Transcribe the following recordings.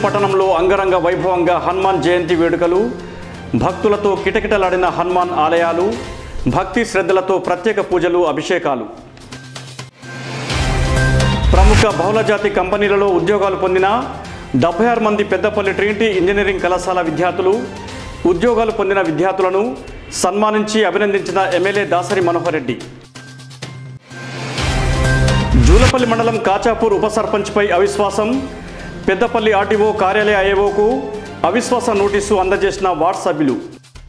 పట్టణంలో అంగరంగ వైభవంగా హనుమాన్ జయంతి వేడుకలు భక్తులతో కిటకిటలాడిన హనుమాన్ ఆలయాలు భక్తి శ్రద్ధలతో ప్రత్యేక పూజలు అభిషేకాలు ప్రముఖ బహుళజాతి కంపెనీలలో ఉద్యోగాలు పొందిన డెబ్బై ఆరు మంది పెద్దపల్లి ట్రినిటీ ఇంజనీరింగ్ కళాశాల విద్యార్థులు ఉద్యోగాలు పొందిన విద్యార్థులను సన్మానించి అభినందించిన ఎమ్మెల్యే దాసరి మనోహర్ రెడ్డి జూలపల్లి మండలం కాచాపూర్ ఉప సర్పంచ్పై అవిశ్వాసం పెద్దపల్లి ఆర్టీఓ కార్యాలయ ఐఓకు అవిశ్వాస నోటీసు అందజేసిన వార్డు సభ్యులు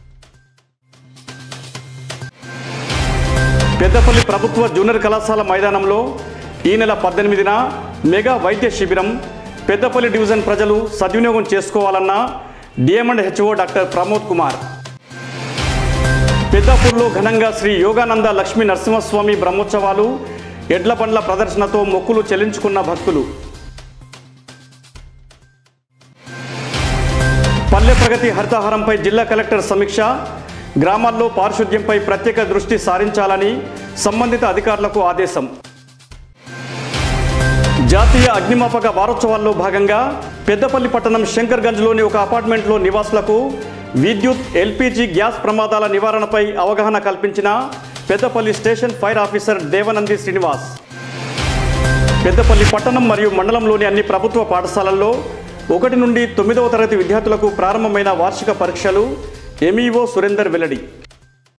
పెద్దపల్లి ప్రభుత్వ జూనియర్ కళాశాల మైదానంలో ఈ నెల పద్దెనిమిదిన మెగా వైద్య శిబిరం పెద్దపల్లి డివిజన్ ప్రజలు సద్వినియోగం చేసుకోవాలన్న DMHO doctor Pramod Kumar పెద్దాపూర్లో ఘనంగా శ్రీ యోగానంద లక్ష్మీ నరసింహస్వామి బ్రహ్మోత్సవాలు ఎడ్ల బండ్ల ప్రదర్శనతో మొక్కులు చెల్లించుకున్న భక్తులు పల్లె ప్రగతి హరితహారంపై జిల్లా కలెక్టర్ సమీక్ష గ్రామాల్లో పారిశుద్ధ్యంపై ప్రత్యేక దృష్టి సారించాలని సంబంధిత అధికారులకు ఆదేశం జాతీయ అగ్నిమాపక వారోత్సవాల్లో భాగంగా పెద్దపల్లి పట్టణం శంకర్గంజ్లోని ఒక అపార్ట్మెంట్లో నివాసులకు విద్యుత్ ఎల్పిజి గ్యాస్ ప్రమాదాల నివారణపై అవగాహన కల్పించిన Peddapalli station fire officer Devanandi Srinivas Peddapalli పట్టణం మరియు మండలంలోని అన్ని ప్రభుత్వ పాఠశాలల్లో ఒకటి నుండి తొమ్మిదవ తరగతి విద్యార్థులకు ప్రారంభమైన వార్షిక పరీక్షలు ఎంఈఓ సురేందర్ వెల్లడి